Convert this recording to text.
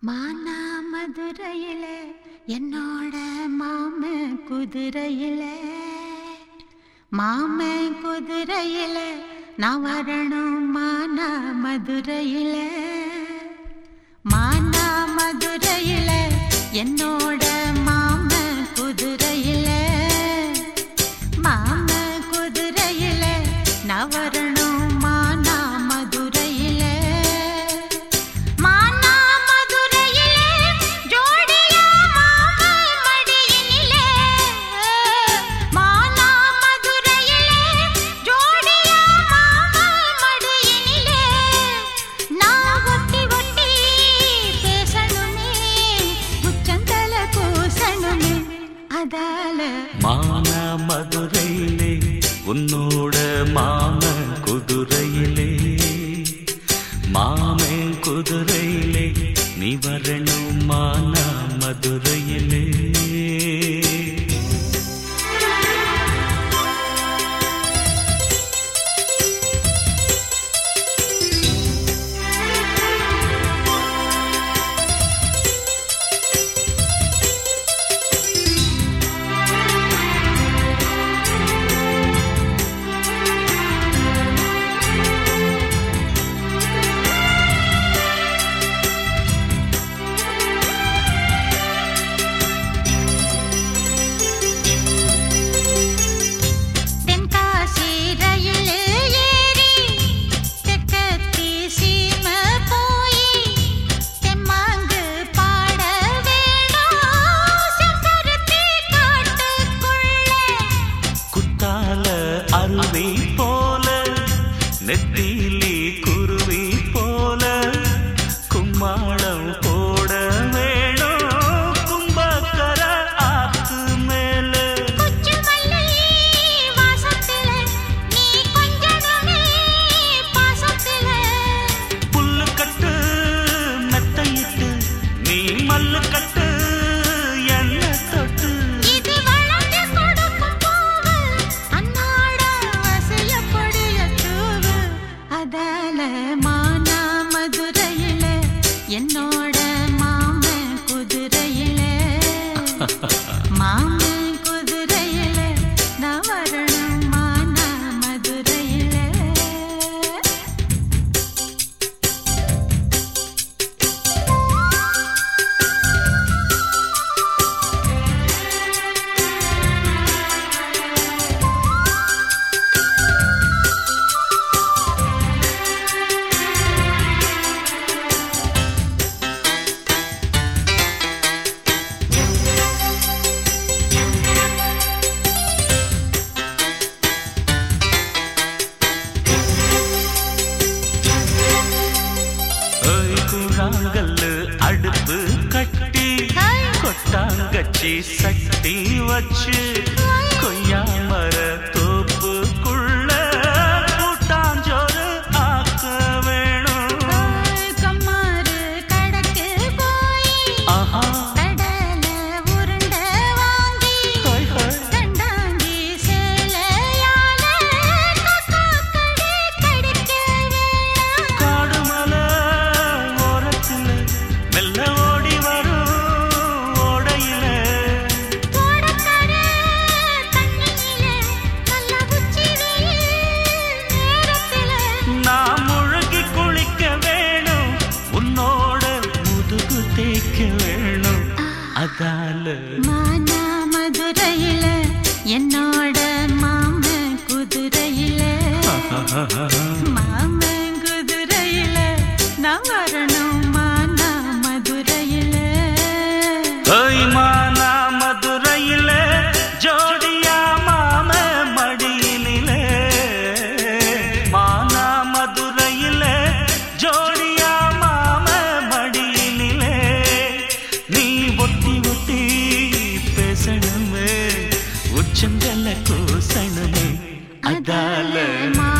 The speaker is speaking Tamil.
மானா மதுரையில என்னோட மாம குதிரையில மாம குதிரையில நான் வரணும் மானா மதுரையில மானா மதுரையில என்னோட மாம குதிரையில மாம குதிரையில நான் வரணும் மானா மதுரையில மானா மதுரையிலே ஜோடியா மாமா மடியினிலே மானா மதுரையிலே ஜோடியா மாமா மடியினிலே நான் ஒட்டி ஒட்டி பேசணுமே உச்சந்தல கூசணுமே அதால மான மதுரையிலே உன்னோட மாம குதிரையிலே மாமே குதிரையிலே நீ வரணும் மான மதுரையிலே தென்காசி ரயிலு ஏறி தெற்கத்தி சீம போய் தெம்மாங்கு பாட வேணும் செம்பருத்தி காட்டுக்குள்ள குத்தால அருவி போல நெத்திலி குருவி போல கும்மாளம் போட வேணும் கும்பக்கர ஆத்து மேல கொச்சு மல்லி வாசத்தில நீ கொஞ்சமே பாசத்தில புல்லு கட்டு மெத்தையிட்டு நீ மல்லு கட்டு என்ன தொட்டு இது வளர்ந்து கொடுக்கும் பூவு அன்னாட அசையப்படிய தூவு அதால மானா மதுரையில என்னோட மாமன் குதிரையில மாமன் குதிரையில நான் வரணும் மானா மதுரையில ஏய் கூழாங்கல்லு அடுப்பு கட்டி ஹாய். கொட்டாங்கச்சி சட்டி வச்சு கொய்யா மர தோப்புக்குள்ள கூட்டாஞ்சோறு ஆக்க வேணும் கம்மாறு கடக்கு போய் ஆஹா கடல உருண்ட வாங்கி ஹாய் ஹாய் கண்டாங்கி சேலையால கக்காக்கடி கடிக்க வேணாம் காடுமலை ஓரத்துல மெல்ல ஓடி வரும் ஓடையில ஓடக்கர தண்ணியில நல்ல உச்சி வெயில் நேரத்தில நான் முழுகி குளிக்க வேணும் உன்னோட முதுகு தேய்க்க வேணும் அதால மானா மதுரையில என்னோட மாமன் குதிரையில மாமன் குதிரையில நான் வரணும் மானா மதுரையில ஓய் மானா மதுரையில ஜோடியா மாம மடியிலே மானா மதுரையில ஜோடியா மாம மடியிலே நீ ஒட்டி ஒட்டி பேசணுமே உச்சந்தல கூசணுமே அதால மா